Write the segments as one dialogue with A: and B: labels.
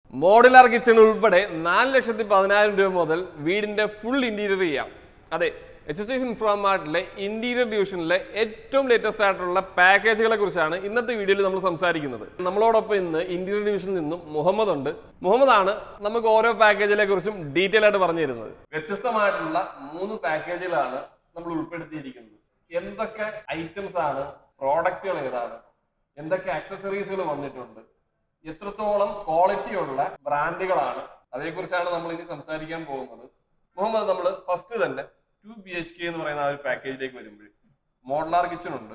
A: Modular kitchen ഉൾപ്പെടെ നാല് ലക്ഷത്തി പതിനായിരം രൂപ മുതൽ വീടിന്റെ ഫുൾ ഇന്റീരിയർ ചെയ്യാം അതെ എച്ച് എസ് ഇൻഫ്രാമാർട്ടിലെ ഇന്റീരിയർ ഡിവിഷനിലെ ഏറ്റവും ലേറ്റസ്റ്റ് ആയിട്ടുള്ള പാക്കേജുകളെ കുറിച്ചാണ് ഇന്നത്തെ വീഡിയോയിൽ നമ്മൾ സംസാരിക്കുന്നത് നമ്മളോടൊപ്പം ഇന്ന് ഇന്റീരിയർ ഡിവിഷനിൽ നിന്നും മുഹമ്മദ് ഉണ്ട് മുഹമ്മദ് ആണ് നമുക്ക് ഓരോ പാക്കേജിനെ കുറിച്ചും ഡീറ്റെയിൽ ആയിട്ട് പറഞ്ഞു തരുന്നത് വ്യത്യസ്തമായിട്ടുള്ള മൂന്ന് പാക്കേജുകളാണ് നമ്മൾ ഉൾപ്പെടുത്തിയിരിക്കുന്നത് എന്തൊക്കെ ഐറ്റംസ് ആണ് പ്രോഡക്റ്റുകൾ ഏതാണ് എന്തൊക്കെ ആക്സസറീസുകൾ വന്നിട്ടുണ്ട് എത്രത്തോളം ക്വാളിറ്റി ഉള്ള ബ്രാൻഡുകളാണ് അതേക്കുറിച്ചാണ് നമ്മൾ ഇനി സംസാരിക്കാൻ പോകുന്നത് മുഹമ്മദ് നമ്മൾ ഫസ്റ്റ് തന്നെ ടു ബി എച്ച് കെ എന്ന് പറയുന്ന ആ ഒരു പാക്കേജിലേക്ക് വരുമ്പോൾ മോഡലാർ കിച്ചൺ ഉണ്ട്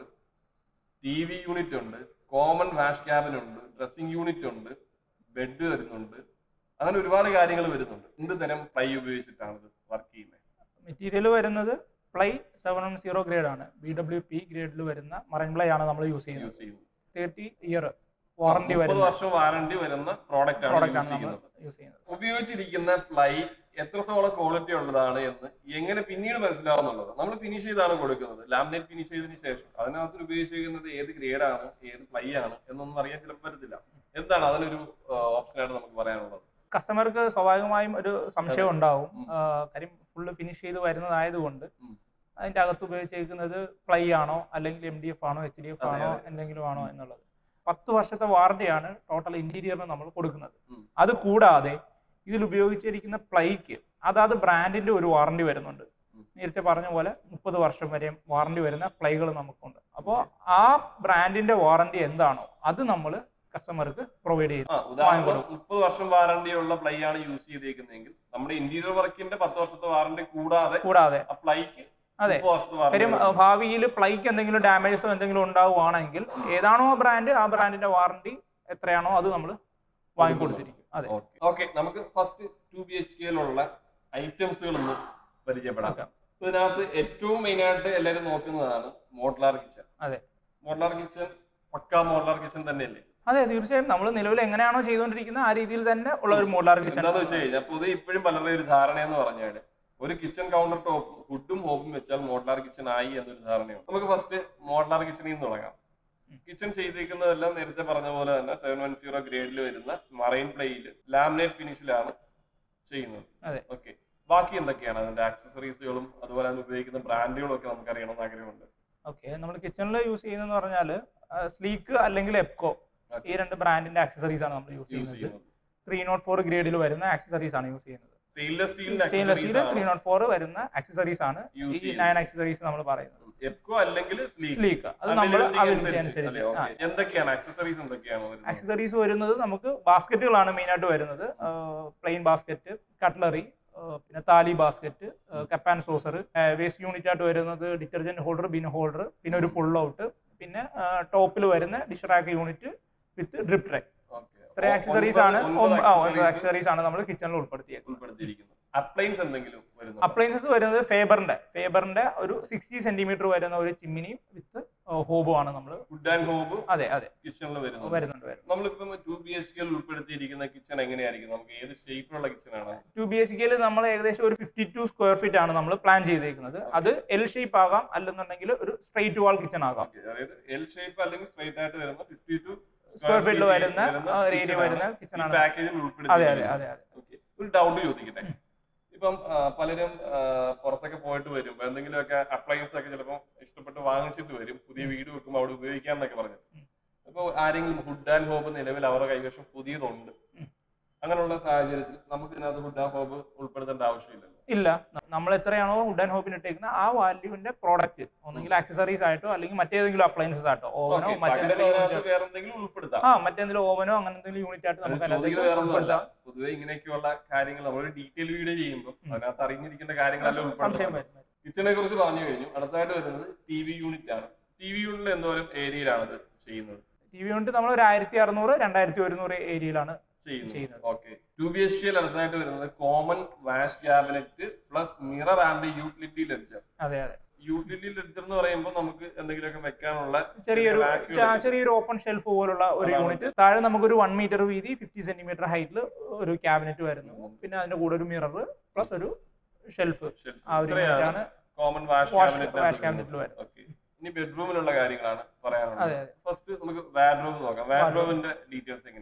A: ടി വി യൂണിറ്റ് ഉണ്ട് കോമൺ വാഷ് ക്യാബിൻ ഉണ്ട് ഡ്രസ്സിംഗ് യൂണിറ്റ് ഉണ്ട് ബെഡ് വരുന്നുണ്ട് അങ്ങനെ ഒരുപാട് കാര്യങ്ങൾ വരുന്നുണ്ട് എന്ത് തരം പ്ലൈ ഉപയോഗിച്ചിട്ടാണ് ഇത് വർക്ക് ചെയ്യുന്നത്
B: മെറ്റീരിയൽ വരുന്നത് ply seven one zero grade ആണ് ബി ഡബ്ല്യു പി ഗ്രേഡിൽ വരുന്ന മറൈൻ പ്ലൈ ആണ് നമ്മൾ യൂസ് ചെയ്യുന്നത്
A: യൂസ് ചെയ്യുന്നത്
B: തേർട്ടി ഇയർ വാറണ്ടി
A: മുപ്പത്
B: വരുന്ന
A: വർഷം വാറണ്ടി വരുന്ന പ്രോഡക്റ്റ് ആണ്
B: പ്രോഡക്റ്റ്
A: യൂസ്
B: ആണ് നമ്മൾ
A: ചെയ്യുന്നത്
B: യൂസ് ചെയ്യുന്നത്
A: ഉപയോഗിച്ചിരിക്കുന്ന പ്ലൈ എത്രത്തോളം ക്വാളിറ്റി ഉള്ളതാണ് എന്ന് എങ്ങനെ പിന്നീട് മനസ്സിലാവുന്നുള്ളത് നമ്മൾ ഫിനിഷ് ചെയ്താണ് കൊടുക്കുന്നത് ലാമിനേറ്റ് ഫിനിഷ് ചെയ്തതിന് ശേഷം അതിനകത്ത് ഉപയോഗിച്ചിരിക്കുന്നത് ഏത് ഗ്രേഡാണ് ഏത് പ്ലൈ ആണ് എന്നൊന്നും അറിയാൻ ചിലപ്പോൾ പറ്റത്തില്ല എന്താണ് അതിനൊരു ഓപ്ഷനായിട്ട് നമുക്ക് പറയാനുള്ളത്
B: കസ്റ്റമർക്ക് സ്വാഭാവികമായും ഒരു സംശയം ഉണ്ടാവും
A: ഉം.
B: ആ, കാര്യം ഫുള്ള് ഫിനിഷ് ചെയ്ത് വരുന്നതായതുകൊണ്ട്
A: ഉം.
B: അതിന്റെ അകത്ത് ഉപയോഗിച്ചിരിക്കുന്നത് പ്ലൈ ആണോ അല്ലെങ്കിൽ എം ഡി എഫ് ആണോ എച്ച് ഡി എഫ്
A: അതെ,
B: ആണോ
A: അതെ.
B: എന്തെങ്കിലും ആണോ എന്നുള്ളത് പത്ത് വർഷത്തെ വാറണ്ടിയാണ് ടോട്ടൽ ഇന്റീരിയറിന് നമ്മൾ കൊടുക്കുന്നത്
A: ഉം.
B: അത് കൂടാതെ ഇതിൽ ഉപയോഗിച്ചിരിക്കുന്ന പ്ലൈക്ക് അതാത് ബ്രാൻഡിന്റെ ഒരു വാറണ്ടി വരുന്നുണ്ട്
A: ഉം.
B: നേരത്തെ പറഞ്ഞ പോലെ മുപ്പത് വർഷം വരെ വാറണ്ടി വരുന്ന പ്ലൈകൾ നമുക്കുണ്ട് അപ്പോൾ ആ ബ്രാൻഡിന്റെ വാറണ്ടി എന്താണോ അത് നമ്മൾ കസ്റ്റമർക്ക് പ്രൊവൈഡ് ചെയ്യും
A: ആ ഉദാഹരണം
B: വാങ്ങിക്കൊടുക്കും.
A: മുപ്പത് വർഷം വാറണ്ടി ഉള്ള പ്ലൈ ആണ് യൂസ് ചെയ്തേക്കുന്നതെങ്കിൽ നമ്മുടെ ഇന്റീരിയർ വർക്കിന്റെ പത്ത് വർഷത്തെ വാറണ്ടി കൂടാതെ
B: കൂടാതെ
A: ആ പ്ലൈക്ക്
B: അതെ.
A: മുപ്പത് വർഷത്തെ
B: കാര്യം
A: വാറണ്ടി
B: ഭാവിയിൽ പ്ലൈക്ക് എന്തെങ്കിലും ഡാമേജസോ എന്തെങ്കിലും ഉണ്ടാവുകയാണെങ്കിൽ ഏതാണോ ആ ബ്രാൻഡ് ആ ബ്രാൻഡിന്റെ വാറണ്ടി എത്രയാണോ അത് നമ്മൾ വാങ്ങിക്കൊടുത്തിരിക്കും അതെ
A: ഓക്കെ നമുക്ക് ഫസ്റ്റ് ടു ബി എച്ച് കെയിലുള്ള ഐറ്റംസുകൾ ഒന്ന് പരിചയപ്പെടാം
B: Okay.
A: ഇതിനകത്ത് ഏറ്റവും മെയിൻ ആയിട്ട് എല്ലാവരും നോക്കുന്നതാണ് മോഡലാർ കിച്ചൺ
B: അതെ.
A: മോഡലാർ കിച്ചൺ പക്കാ മോഡലാർ കിച്ചൺ തന്നെയല്ലേ
B: അതെ തീർച്ചയായും നമ്മൾ നിലവിൽ എങ്ങനെയാണോ ചെയ്തുകൊണ്ടിരിക്കുന്നത് ആ രീതിയിൽ തന്നെ ഉള്ള ഒരു മോഡലാർ കിച്ചൺ
A: എന്താന്ന് വെച്ച് കഴിഞ്ഞാൽ പൊതുവെ ഇപ്പോഴും പലരുടെ ഒരു ധാരണ എന്ന് പറഞ്ഞാൽ ഒരു കിച്ചൺ കൗണ്ടർ ടോപ്പും ഹുഡും ഹോബും വെച്ചാൽ മോഡലാർ കിച്ചൺ ആയി എന്നൊരു ധാരണയാണ് നമുക്ക് ഫസ്റ്റ് മോഡലാർ കിച്ചണിൽ നിന്ന് തുടങ്ങാം
B: ഉം.
A: കിച്ചൺ ചെയ്തിരിക്കുന്നതെല്ലാം നേരത്തെ പറഞ്ഞ പോലെ തന്നെ സെവൻ വൺ സീറോ ഗ്രേഡിൽ വരുന്ന മറൈൻ പ്ലേയിൽ ലാമിനേറ്റ് ഫിനിഷിലാണ് ചെയ്യുന്നത്
B: അതെ.
A: ഓക്കെ ബാക്കി എന്തൊക്കെയാണ് അതിന്റെ ആക്സസറീസുകളും അതുപോലെ അതിന് ഉപയോഗിക്കുന്ന ബ്രാൻഡുകളും ഒക്കെ നമുക്ക് അറിയണമെന്ന് ആഗ്രഹമുണ്ട്
B: ഓക്കെ നമ്മൾ കിച്ചണിൽ യൂസ് ചെയ്യുന്നതെന്ന് പറഞ്ഞാൽ സ്ലീക്ക് അല്ലെങ്കിൽ എപ്കോ
A: Okay.
B: ഈ രണ്ട് ബ്രാൻഡിന്റെ ആക്സസറീസ് ആണ് നമ്മൾ യൂസ്
A: യൂസ്
B: ചെയ്യുന്നത്
A: ചെയ്യുന്നത്
B: ത്രീ നോട്ട് ഫോർ ഗ്രേഡിൽ വരുന്ന ആക്സസറീസ് ആണ് യൂസ് ചെയ്യുന്നത്
A: സ്റ്റെയിൻലെസ് സ്റ്റീലിന്റെ
B: stainless steel three nought four വരുന്ന ആക്സസറീസ് ആണ്
A: യൂസ്
B: ഈ നയൻ ആക്സസറീസ് നമ്മൾ പറയുന്നത്
A: എപ്കോ അല്ലെങ്കിൽ സ്ലീക്ക്
B: സ്ലീക്ക് അത് നമ്മൾ അവൈലബിലിറ്റി അനുസരിച്ച് ആ
A: എന്തൊക്കെയാണ് ആക്സസറീസ് എന്തൊക്കെയാണ് വരുന്നത്
B: ആക്സസറീസ് വരുന്നത് നമുക്ക് ബാസ്ക്കറ്റുകളാണ് മെയിൻ ആയിട്ട് വരുന്നത് പ്ലെയിൻ ബാസ്ക്കറ്റ് കട്ട്ലറി പിന്നെ thali basket cup and saucer waste unit ആയിട്ട് വരുന്നത് ഡിറ്റർജന്റ് ഹോൾഡർ ബിൻ ഹോൾഡർ പിന്നെ ഒരു പുൾ ഔട്ട് പിന്നെ ടോപ്പിൽ വരുന്ന dish rack unit with drip tray
A: Okay.
B: ഇത്രയും
A: ഒ-
B: ആക്സസറീസ് ആണ്
A: ഒൻപത് accessories
B: ആക്സസറീസ് ആണ് നമ്മൾ കിച്ചണിൽ ഉൾപ്പെടുത്തിയത്
A: ഉൾപ്പെടുത്തിയിരിക്കുന്നത് അപ്ലൈൻസ് എന്തെങ്കിലും വരുന്നു
B: അപ്ലയൻസസ് വരുന്നത് ഫേബറിന്റെ ഫേബറിന്റെ ഒരു സിക്സ്റ്റി സെന്റിമീറ്റർ വരുന്ന ഒരു ചിമ്മിനിയും വിത്ത് ഹോബും ആണ് നമ്മൾ
A: ഫുഡ് ആൻഡ് ഹോബ്
B: അതെ അതെ
A: കിച്ചണിൽ വരുന്നത്
B: വരുന്നുണ്ട് വരുന്നത്
A: നമ്മളിപ്പം ടു ബി എച്ച് കെയിൽ ഉൾപ്പെടുത്തിയിരിക്കുന്ന കിച്ചൺ എങ്ങനെയായിരിക്കും നമുക്ക് ഏത് ഷേപ്പിലുള്ള കിച്ചൺ ആണ്
B: ടു ബി എച്ച് കെയിൽ നമ്മൾ ഏകദേശം ഒരു ഫിഫ്റ്റി ടു സ്ക്വയർ ഫീറ്റ് ആണ് നമ്മൾ പ്ലാൻ ചെയ്തേക്കുന്നത് അത് എൽ ഷേപ്പ് ആകാം അല്ലെന്നുണ്ടെങ്കിൽ ഒരു സ്ട്രെയിറ്റ് വാൾ കിച്ചൺ ആകാം
A: Okay, അതായത് എൽ ഷേപ്പ് അല്ലെങ്കിൽ സ്ട്രൈറ്റ് ആയിട്ട് വരുന്ന ഫിഫ്റ്റി ടു
B: സ്ക്വയർ ഫീറ്റിൽ വരുന്ന ആ ഒരു ഏരിയ വരുന്ന കിച്ചൺ ആണ്
A: പാക്കേജിൽ
B: അതെ അതെ
A: ഉൾപ്പെടുത്തി
B: അതെ അതെ
A: Okay. ഒരു ഡൗട്ട് ചോദിക്കട്ടെ ഇപ്പം ആ, പലരും ആ, പുറത്തൊക്കെ പോയിട്ട് വരുമ്പോ എന്തെങ്കിലുമൊക്കെ അപ്ലയൻസ് ഒക്കെ ചിലപ്പോൾ ഇഷ്ടപ്പെട്ട് വാങ്ങിച്ചിട്ട് വരും പുതിയ വീട് വെക്കുമ്പോൾ അവിടെ ഉപയോഗിക്കാം എന്നൊക്കെ പറഞ്ഞു
B: ഉം.
A: അപ്പോൾ ആരെങ്കിലും ഹുഡ് ആൻഡ് ഹോബ് നിലവിൽ അവരുടെ കൈവശം പുതിയതുണ്ട്
B: ഉം.
A: അങ്ങനെയുള്ള സാഹചര്യത്തിൽ നമുക്ക് ഇതിനകത്ത് ഹുഡ് ആൻഡ് ഹോബ് ഉൾപ്പെടുത്തേണ്ട ആവശ്യമില്ലല്ലോ
B: ഇല്ല നമ്മൾ എത്രയാണോ വുഡ് ആൻഡ് ഹോപ്പിന് ഇട്ടേക്കുന്ന ആ വാല്യൂവിന്റെ പ്രോഡക്റ്റ് ഒന്നെങ്കിൽ ആക്സസറീസ് ആയിട്ടോ അല്ലെങ്കിൽ മറ്റേതെങ്കിലും അപ്ലയൻസസ് ആയിട്ടോ ഓവനോ
A: Okay, പകരം
B: മറ്റേതെങ്കിലും
A: അതിനകത്ത്
B: unit-
A: വേറെ എന്തെങ്കിലും ഉൾപ്പെടുത്താം
B: ആ മറ്റേതെങ്കിലും ഓവനോ അങ്ങനെ എന്തെങ്കിലും യൂണിറ്റ് ആയിട്ട് നമുക്ക്
A: ചോദിക്കുന്നത്
B: അതിനകത്തേക്ക്
A: വേറെ ഒന്നുമല്ല
B: ഉൾപ്പെടുത്താം.
A: പൊതുവെ ഇങ്ങനെയൊക്കെയുള്ള കാര്യങ്ങൾ നമ്മളൊരു ഡീറ്റെയിൽ വീഡിയോ ചെയ്യുമ്പോൾ അതിനകത്ത് അറിഞ്ഞിരിക്കേണ്ട കാര്യങ്ങളെല്ലാം
B: സംശയം
A: ഉൾപ്പെടുത്തണം
B: വരും
A: കിച്ചണെ കുറിച്ച് പറഞ്ഞു കഴിഞ്ഞു അടുത്തായിട്ട് വരുന്നത് ടി വി യൂണിറ്റ് ആണ് ടി വി യൂണിറ്റിൽ എന്തോരം ഏരിയയിലാണ് ഇത് ചെയ്യുന്നത്
B: ടി വി യൂണിറ്റ് നമ്മൾ ഒരു ആയിരത്തി അറുന്നൂറ് രണ്ടായിരത്തി ഒരുന്നൂറ് ഏരിയയിലാണ്
A: ചെയ്യുന്നത്
B: ചെയ്യുന്നത്.
A: ഓക്കെ ടു ബി എച്ച് കെയിൽ അടുത്തായിട്ട് വരുന്നത് common wash cabinet plus mirror and utility ledger
B: അതെ അതെ
A: യൂട്ടിലിറ്റി ലെഡ്ജർ എന്ന് പറയുമ്പോൾ നമുക്ക് എന്തെങ്കിലുമൊക്കെ വെക്കാനുള്ള
B: ചെറിയൊരു
A: rack കൾ
B: ച- ചെറിയൊരു ഓപ്പൺ ഷെൽഫ് പോലുള്ള ഒരു
A: അതാണ്
B: യൂണിറ്റ് താഴെ നമുക്കൊരു വൺ മീറ്റർ വീതി ഫിഫ്റ്റി സെന്റിമീറ്റർ ഹൈറ്റിൽ ഒരു ക്യാബിനറ്റ് വരുന്നു പിന്നെ അതിന്റെ കൂടെ ഒരു മിറർ പ്ലസ് ഒരു ഷെൽഫ്
A: shelf.
B: ആ ഒരു
A: ഇത്രയാണ്
B: യൂണിറ്റ് ആണ്
A: common wash
B: Wash-
A: cabinet
B: wash cabinet ൽ വരും.
A: ഓക്കെ ഇനി ബെഡ്റൂമിലുള്ള കാര്യങ്ങളാണ് പറയാനുള്ളത്
B: അതെ അതെ
A: ഫസ്റ്റ് നമുക്ക് വാഡ്രോബ് നോക്കാം വാഡ്രോബിന്റെ ഡീറ്റെയിൽസ് എങ്ങനെയാണ്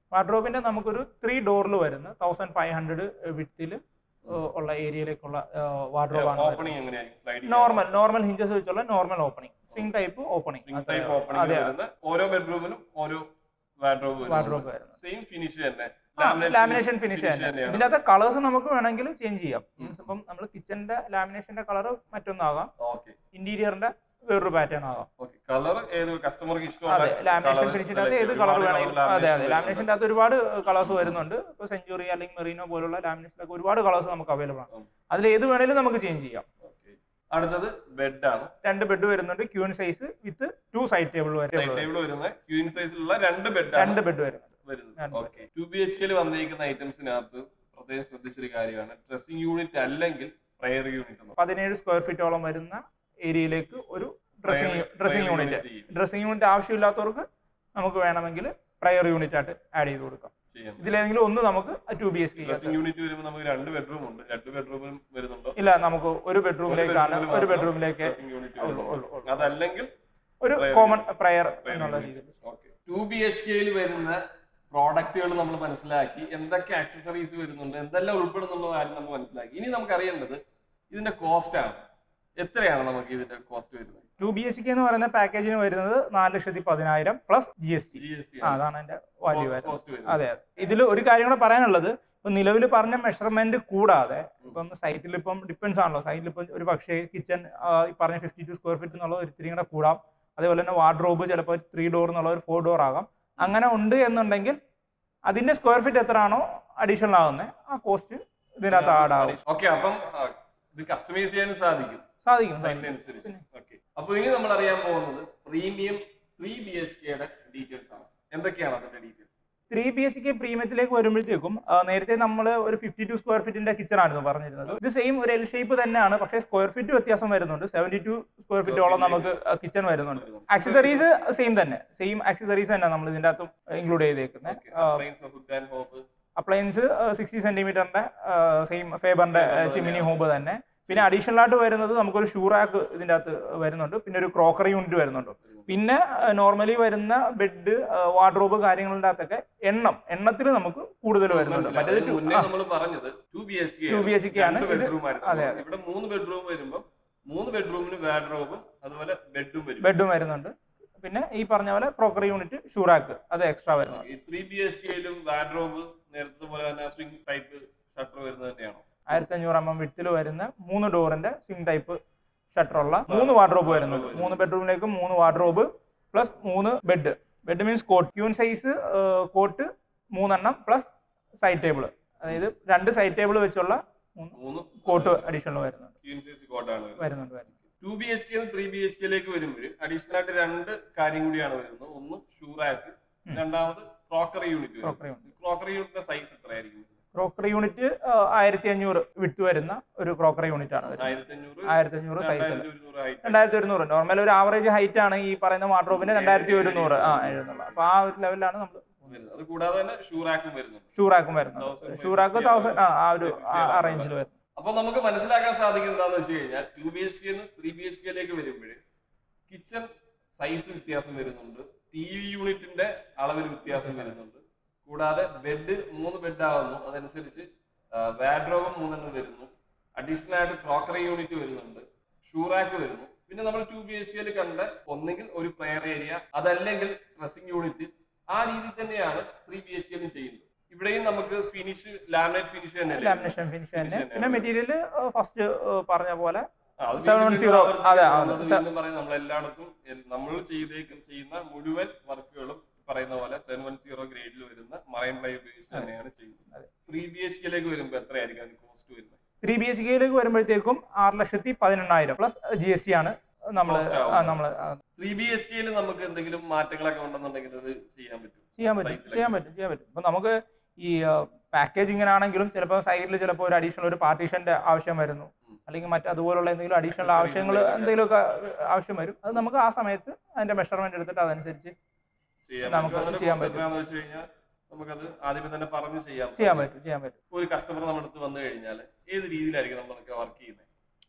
B: വാർഡ്രോബിന്റെ നമുക്കൊരു ത്രീ ഡോറിൽ വരുന്ന തൗസൻഡ് ഫൈവ് ഹൺഡ്രഡ് വിത്തിൽ ഉള്ള ഏരിയയിലേക്കുള്ള വാർഡ്രോബാണ്
A: ഓപ്പണിംഗ് എങ്ങനെയായിരിക്കും സ്ലൈഡിംഗ്
B: നോർമൽ നോർമൽ ഹിഞ്ചസ് വെച്ചുള്ള normal opening swing type opening
A: type opening
B: അതെ
A: വരുന്ന ഓരോ ബെഡ്റൂമിലും ഓരോ വാർഡ്രോബ്
B: വാർഡ്രോബ് വരുന്നത്
A: സെയിം ഫിനിഷ് തന്നെ
B: ലാമിനേഷൻ ഫിനിഷ് തന്നെ
A: തന്നെയാണ്.
B: ഇതിന്റെ അകത്ത് കളേഴ്സ് നമുക്ക് വേണമെങ്കിൽ ചേഞ്ച് ചെയ്യാം മീൻസ് ഇപ്പം നമ്മൾ കിച്ചന്റെ ലാമിനേഷന്റെ കളർ മറ്റൊന്നാകാം
A: ഓക്കെ
B: ഇന്റീരിയറിന്റെ വേറൊരു പാറ്റേൺ ആകാം
A: ഓക്കെ കളർ ഏത് കസ്റ്റമർക്ക്
B: അതെ
A: ഇഷ്ടമുള്ള
B: ലാമിനേഷൻ
A: colour
B: ഫിനിഷിന്റെ അകത്ത്
A: select
B: ഏത്
A: ചെയ്യാം.
B: കളർ
A: ഒരുപാട്
B: വേണമെങ്കിലും
A: colour
B: അതെ അതെ
A: lamination
B: ലാമിനേഷന്റെ അകത്ത് ഒരുപാട് കളേഴ്സ് വരുന്നുണ്ട് ഇപ്പൊ സെഞ്ചുറി അല്ലെങ്കിൽ മെറീനോ പോലുള്ള ലാമിനേഷനിലൊക്കെ ഒരുപാട് കളേഴ്സ് നമുക്ക് അവൈലബിൾ ആണ്
A: ഉം.
B: അതിൽ ഏത് വേണേലും നമുക്ക് ചേഞ്ച് ചെയ്യാം
A: Okay. അടുത്തത് ബെഡാണ്
B: രണ്ട് ബെഡ് വരുന്നുണ്ട് queen size with two side table
A: side table വരുന്ന ക്യൂൻ സൈസിലുള്ള രണ്ട് ബെഡാണ്
B: രണ്ട് ബെഡ് വരുന്നത്
A: വരുന്നത്
B: രണ്ട്
A: ഓക്കെ ടു ബി എച്ച് കെയിൽ വന്നിരിക്കുന്ന ഐറ്റംസിനകത്ത് പ്രത്യേകം ശ്രദ്ധിച്ചൊരു കാര്യമാണ് ഡ്രസ്സിംഗ് യൂണിറ്റ് അല്ലെങ്കിൽ പ്രയർ യൂണിറ്റ് എന്ന്
B: പതിനേഴ് സ്ക്വയർ ഫീറ്റോളം വരുന്ന ഏരിയയിലേക്ക് ഒരു dressing
A: Prayer-
B: dressing
A: prayer
B: unit
A: unit ചെയ്യും.
B: ഡ്രസ്സിംഗ് യൂണിറ്റ് ആവശ്യമില്ലാത്തവർക്ക് നമുക്ക് വേണമെങ്കിൽ പ്രയർ യൂണിറ്റ് ആയിട്ട് ആഡ് ചെയ്ത് കൊടുക്കാം
A: ചെയ്യാം
B: ഇതിലേതെങ്കിലും ഒന്ന് നമുക്ക് two B H K
A: dressing unit വരുമ്പോൾ നമുക്ക് രണ്ട് ബെഡ്റൂം ഉണ്ട് രണ്ട് ബെഡ്റൂമിലും വരുന്നുണ്ടോ
B: ഇല്ല നമുക്ക് ഒരു ബെഡ്റൂമിലേക്കാണ്
A: bedroom ല്
B: ഒരു
A: മാത്രം
B: ബെഡ്റൂമിലേക്ക്
A: dressing unit
B: ഉള്ളൂ,
A: വരുന്നുള്ളൂ.
B: ഉള്ളൂ, ഉള്ളൂ.
A: അതല്ലെങ്കിൽ
B: ഒരു
A: Prayer
B: കോമൺ പ്രയർ
A: prayer
B: എന്നുള്ള
A: unit.
B: രീതിയിൽ
A: Okay. ടു ബി എച്ച് കെയിൽ വരുന്ന പ്രോഡക്റ്റുകൾ നമ്മൾ മനസ്സിലാക്കി എന്തൊക്കെ ആക്സസറീസ് വരുന്നുണ്ട് എന്തെല്ലാം ഉൾപ്പെടുന്നുള്ള കാര്യം നമ്മൾ മനസ്സിലാക്കി ഇനി നമുക്ക് അറിയേണ്ടത് ഇതിന്റെ കോസ്റ്റ് ആണ് എത്രയാണ് നമുക്ക് ഇതിന്റെ കോസ്റ്റ് വരുന്നത്
B: ടു ബി എസ് കെ എന്ന് പറയുന്ന പാക്കേജിന് വരുന്നത് നാല് ലക്ഷത്തി പതിനായിരം plus G S T
A: G S T
B: അതാണ് എന്റെ വാല്യൂ വരുന്നത്
A: കോസ്റ്റ് വരുന്നത്
B: അതെ ഇതിൽ ഒരു കാര്യം കൂടെ പറയാനുള്ളത് ഇപ്പൊ നിലവിൽ പറഞ്ഞ മെഷർമെന്റ് കൂടാതെ ഇപ്പം സൈറ്റിൽ ഇപ്പം ഡിപ്പെൻസ് ആണല്ലോ സൈറ്റിൽ ഇപ്പം ഒരു പക്ഷേ കിച്ചൺ പറഞ്ഞ ഫിഫ്റ്റി ടു സ്ക്വയർ ഫീറ്റ് എന്നുള്ളത് ഒരു ഇത്തിരി കൂടെ കൂടാം അതേപോലെ തന്നെ വാർഡ്രോബ് ചിലപ്പോൾ ത്രീ ഡോർ എന്നുള്ള ഒരു ഫോർ ഡോർ ആകാം അങ്ങനെ ഉണ്ട് എന്നുണ്ടെങ്കിൽ അതിന്റെ സ്ക്വയർ ഫീറ്റ് എത്രയാണോ അഡീഷണൽ ആകുന്നത് ആ കോസ്റ്റ് ഇതിനകത്ത് ആഡ് ആകും
A: ഓക്കെ അപ്പം ആ, ഇത് കസ്റ്റമൈസ് ചെയ്യാനും സാധിക്കും
B: സാധിക്കും സാധിക്കും.
A: സൈറ്റിനനുസരിച്ച് ഓക്കെ അപ്പൊ ഇനി നമ്മൾ അറിയാൻ പോകുന്നത് പ്രീമിയം ത്രീ ബി എച്ച് കെയുടെ ഡീറ്റെയിൽസ് ആണ് എന്തൊക്കെയാണ് അതിന്റെ details
B: three B H K പ്രീമിയത്തിലേക്ക് വരുമ്പോഴത്തേക്കും ആ, നേരത്തെ നമ്മൾ ഒരു ഫിഫ്റ്റി ടു സ്ക്വയർ ഫീറ്റിന്റെ കിച്ചൺ ആയിരുന്നു പറഞ്ഞിരുന്നത് ഇത് സെയിം ഒരു എൽ ഷേപ്പ് തന്നെയാണ് പക്ഷേ സ്ക്വയർ ഫീറ്റ് വ്യത്യാസം വരുന്നുണ്ട് സെവന്റി ടു സ്ക്വയർ ഫീറ്റോളം നമുക്ക് കിച്ചൺ വരുന്നുണ്ട് ആക്സസറീസ് സെയിം തന്നെ സെയിം ആക്സസറീസ് തന്നെ നമ്മൾ ഇതിന്റെ അകത്തും ഇൻക്ലൂഡ് ചെയ്തേക്കുന്നത്
A: hood and hob
B: appliance sixty സെന്റിമീറ്ററിന്റെ സെയിം ഫേബറിന്റെ ചിമ്മിനി ഹോബ് തന്നെ പിന്നെ അഡീഷണൽ ആയിട്ട് വരുന്നത് നമുക്കൊരു ഷൂറാക്ക് ഇതിന്റെ അകത്ത് വരുന്നുണ്ട് പിന്നെ ഒരു ക്രോക്കറി യൂണിറ്റ് വരുന്നുണ്ട് പിന്നെ നോർമലി വരുന്ന ബെഡ് വാർഡ്രോബ് കാര്യങ്ങളുടെ അകത്തൊക്കെ എണ്ണം എണ്ണത്തിൽ നമുക്ക് കൂടുതൽ വരുന്നുണ്ട് മറ്റേത് two-
A: മുന്നേ
B: ആ,
A: നമ്മൾ പറഞ്ഞത് two B H K
B: 2 BHK ആണ്. ഇത്
A: ബെഡ്റൂം
B: അതെ, അതെ.
A: ഇവിടെ മൂന്ന് ബെഡ്റൂം വരുമ്പോൾ മൂന്ന് ബെഡ്റൂമിന് വാഡ്രോബും അതുപോലെ ബെഡും വരും
B: ബെഡും വരുന്നുണ്ട് പിന്നെ ഈ പറഞ്ഞ പോലെ ക്രോക്കറി യൂണിറ്റ് ഷൂറാക്ക് അത് എക്സ്ട്രാ വരുന്നുണ്ട്
A: ഈ ത്രീ ബി എച്ച് കെയിലും വാഡ്രോബ് നേരത്തെ പോലെ തന്നെ സ്വിംഗ് ടൈപ്പ് ഷട്ടർ വരുന്നത് തന്നെയാണോ
B: ആയിരത്തി അഞ്ഞൂറ് എം എം വിട്ടിൽ വരുന്ന മൂന്ന് ഡോറിന്റെ സ്വിംഗ് ടൈപ്പ് ഷട്ടറുള്ള മൂന്ന് വാർഡ്രോബ് വരുന്നുണ്ട് മൂന്ന് ബെഡ്റൂമിലേക്ക് മൂന്ന് വാർഡ്രോബ് പ്ലസ് മൂന്ന് bed bed means cot queen size cot മൂന്നെണ്ണം പ്ലസ് സൈഡ് ടേബിൾ അതായത് രണ്ട് സൈഡ് ടേബിൾ വെച്ചുള്ള മൂന്ന്
A: മൂന്ന്
B: കോട്ട് അഡീഷണൽ വരുന്നുണ്ട്
A: ക്വീൻ സൈസ് കോട്ടാണ് വരുന്നത്
B: വരുന്നുണ്ട് വരുന്നുണ്ട്
A: two B H K three B H കെയിലേക്ക് വരുമ്പോൾ അഡീഷണൽ ആയിട്ട് രണ്ട് കാര്യം കൂടിയാണ് വരുന്നത് ഒന്ന് ഷൂറാക്ക്
B: ഉം.
A: രണ്ടാമത് crockery unit
B: crockery unit
A: crockery യൂണിറ്റിന്റെ സൈസ് എത്രയായിരിക്കും
B: ക്രോക്കറി യൂണിറ്റ് ആയിരത്തി അഞ്ഞൂറ് വിട്ട് വരുന്ന ഒരു ക്രോക്കറി യൂണിറ്റ് ആണ് വരുന്നത്
A: ആയിരത്തി അഞ്ഞൂറ്
B: ആയിരത്തി അഞ്ഞൂറ് സൈസ്
A: രണ്ടായിരത്തി ഒരുന്നൂറ് height.
B: രണ്ടായിരത്തി ഒരുന്നൂറ് നോർമൽ ഒരു ആവറേജ് ഹൈറ്റ് ആണ് ഈ പറയുന്ന വാർഡ്രോബിന് രണ്ടായിരത്തി ഒരുന്നൂറ് ആ എഴുതുന്നത് അപ്പൊ ആ ഒരു ലെവലിലാണ് നമ്മൾ
A: വരുന്നത്. അത് കൂടാതെ തന്നെ ഷൂറാക്കും വരുന്നുണ്ട്
B: ഷൂറാക്കും വരുന്നത്
A: Thousand
B: ഷൂറാക്ക്
A: fifty
B: തൗസൻഡ് ആ ആ ഒരു
A: fifty
B: ആ
A: ആണ്
B: റേഞ്ചിൽ വരും
A: അപ്പൊ നമുക്ക് മനസ്സിലാക്കാൻ സാധിക്കുന്നത് എന്താണെന്ന് വെച്ച് കഴിഞ്ഞാൽ ടു ബി എച്ച് കെന്ന് ത്രീ ബി എച്ച് കെയിലേക്ക് വരുമ്പോൾ കിച്ചൺ സൈസ് വ്യത്യാസം വരുന്നുണ്ട് ടി വി യൂണിറ്റിന്റെ അളവിൽ വ്യത്യാസം വരുന്നുണ്ട് കൂടാതെ ബെഡ് മൂന്ന് ബെഡ് ആവുന്നു അതനുസരിച്ച് വാഡ്രോബ് മൂന്നെണ്ണം വരുന്നു അഡീഷണൽ ആയിട്ട് ക്രോക്കറി യൂണിറ്റ് വരുന്നുണ്ട് ഷൂറാക്ക് വരുന്നു പിന്നെ നമ്മൾ ടു ബി എച്ച് കെയിൽ കണ്ട ഒന്നെങ്കിൽ ഒരു പ്രെയർ ഏരിയ അതല്ലെങ്കിൽ ഡ്രസ്സിംഗ് യൂണിറ്റ് ആ രീതിയിൽ തന്നെയാണ് ത്രീ ബി എച്ച് കെയിലും ചെയ്യുന്നത് ഇവിടെയും നമുക്ക് ഫിനിഷ് ലാമിനേറ്റ് ഫിനിഷ് തന്നെ
B: ലാമിനേഷൻ ഫിനിഷ് തന്നെ
A: Finish
B: പിന്നെ
A: തന്നെ.
B: മെറ്റീരിയൽ ഫസ്റ്റ് പറഞ്ഞ പോലെ
A: ആ, അത്
B: 710
A: വീണ്ടും വീണ്ടും ആവർത്തിച്ച്
B: അതെ,
A: പോകുന്നത്
B: അതെ.
A: വീണ്ടും പറയും നമ്മൾ എല്ലായിടത്തും എൽ- നമ്മൾ ചെയ്തേക്കും ചെയ്യുന്ന മുഴുവൻ വർക്കുകളും പറയുന്ന പോലെ സെവൻ വൺ സീറോ ഗ്രേഡിൽ വരുന്ന മറൈൻ പ്ലൈ ഉപയോഗിച്ച് തന്നെയാണ് ചെയ്യുന്നത്
B: അതെ.
A: ത്രീ ബി എച്ച് കെയിലേക്ക് വരുമ്പോൾ എത്രയായിരിക്കും അതിന് കോസ്റ്റ് വരുന്നത്
B: ത്രീ ബി എച്ച് കെയിലേക്ക് വരുമ്പോഴത്തേക്കും ആറ് ലക്ഷത്തി പതിനെണ്ണായിരം പ്ലസ് ജി എസ് ടി ആണ് നമ്മൾ
A: Cost ആവും.
B: നമ്മൾ
A: ത്രീ ബി എച്ച് കെയിൽ നമുക്ക് എന്തെങ്കിലും മാറ്റങ്ങളൊക്കെ ഉണ്ടെന്നുണ്ടെങ്കിൽ അത് ചെയ്യാൻ പറ്റും
B: ചെയ്യാൻ പറ്റും
A: Size
B: ചെയ്യാൻ പറ്റും ചെയ്യാൻ പറ്റും ഇപ്പൊ നമുക്ക് ഈ പാക്കേജ് ഇങ്ങനെ ആണെങ്കിലും ചിലപ്പോൾ സൈഡിൽ ചിലപ്പോൾ ഒരു അഡീഷണൽ ഒരു പാർട്ടീഷന്റെ ആവശ്യം വരുന്നു
A: ഉം.
B: അല്ലെങ്കിൽ മറ്റ് അതുപോലുള്ള എന്തെങ്കിലും അഡീഷണൽ
A: Accessories
B: ആവശ്യങ്ങൾ
A: എന്തെങ്കിലുമൊക്കെ.
B: എന്തെങ്കിലുമൊക്കെ ആവശ്യം വരും അത് നമുക്ക് ആ സമയത്ത് അതിന്റെ മെഷർമെന്റ് എടുത്തിട്ട് അതനുസരിച്ച്
A: ചെയ്യാൻ
B: നമുക്ക്
A: പറ്റും. അതിന്റെ
B: ചെയ്യാൻ
A: cost
B: പറ്റും.
A: എത്രയാണെന്ന് വെച്ച് കഴിഞ്ഞാൽ നമുക്കത് ആദ്യമേ തന്നെ പറഞ്ഞു ചെയ്യാം
B: ചെയ്യാൻ പറ്റും ചെയ്യാൻ പറ്റും
A: ഒരു കസ്റ്റമർ നമ്മുടെ അടുത്ത് വന്നു കഴിഞ്ഞാൽ ഏത് രീതിയിലായിരിക്കും നമ്മളൊക്കെ വർക്ക് ചെയ്യുന്നത്